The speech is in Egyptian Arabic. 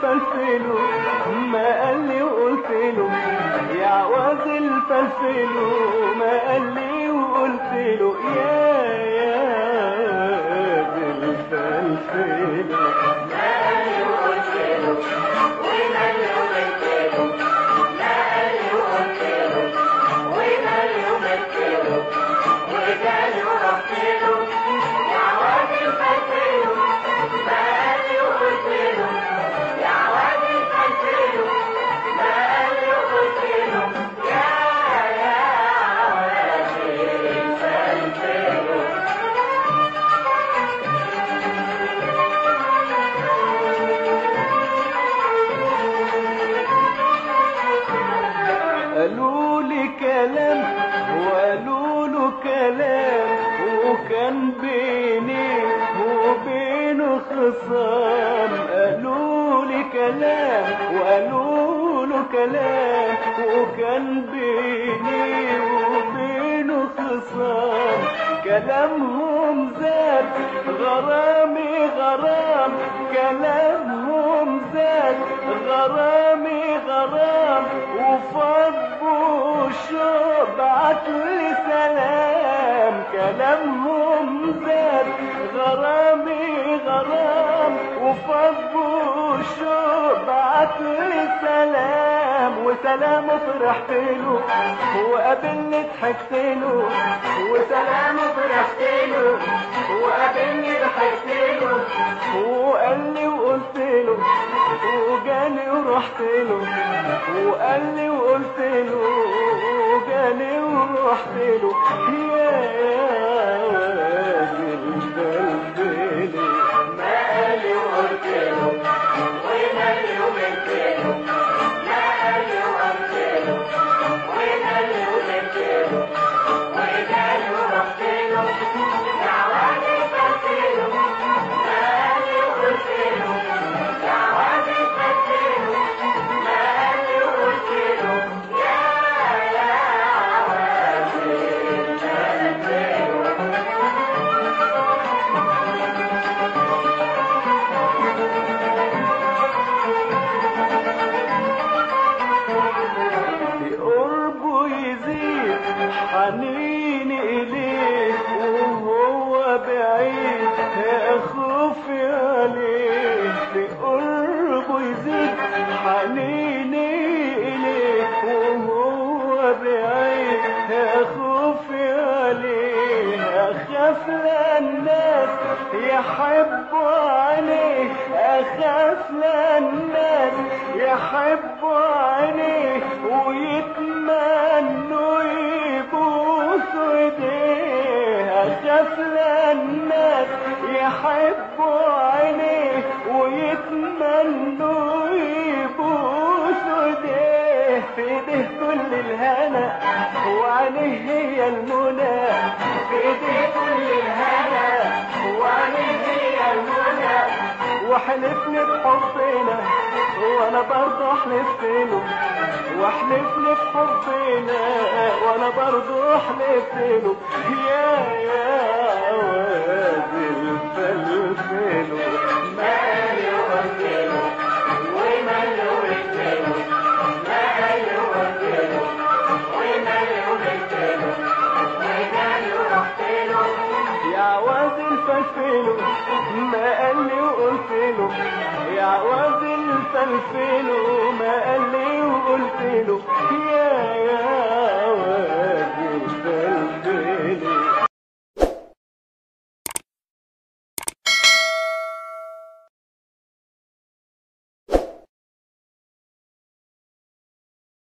الفلفل ما قال لي وقلت له يا عوض الفلفل ما قال لي وقلت له يا يا ذي الفلفل قالوا لي كلام وقالوا له كلام وكان بيني وبينه خصام قالوا لي كلام وقالوا له كلام وكان بيني وبينه خصام كلامهم زاد غرامي غرام كلامهم زاد غرامي غرام وفضوا شو بعت لي سلام كلامهم زاد غرامي غرام وفضوا شو بعت لي سلام وسلام فرحت له وقابلني ضحكت له وسلام فرحت له وقابلني ضحكت له وقال لي وقلت له وجاني ورحت له وقال لي وقلت له وجاني ورحت له يا وادي البلبل ما قال لي وقلت له وما لي وقلت له ما قال لي وقلت له وما لي وقلت له وما لي ورحت له يا وادي قلت له ما قال لي وقلت له يا وادي قلت له ما قال لي وقلت له يا يا وادي قلت له قربه يزيد حنيني إليه وهو بعيد أخوف عليه في قربه يزيد حنيني إليه وهو بعيد أخوف عليه أخاف للناس يحبوا عليه أخاف للناس يحبوا عليه ويتمنوا يبوسوا ايديه أخاف للناس يحبوا عليه ويتمنوا يبوسوا ايديه في ايديه كل الهنا وعليه هي المنى في ايديه كل الهنا وعليه هي المنى وحلفني بحبنا وانا برضه حلفت له واحلفني بحبنا وانا برضه حلفت له يا يا وادي الفلفل ما قال لي وقلت له وما لي وقلت له ما قال لي وقلت له وما لي وقلت له وما لي ورحت له يا واد الفلفل ما قال لي وقلت له يا واد الفلفل ما قال لي وقلت له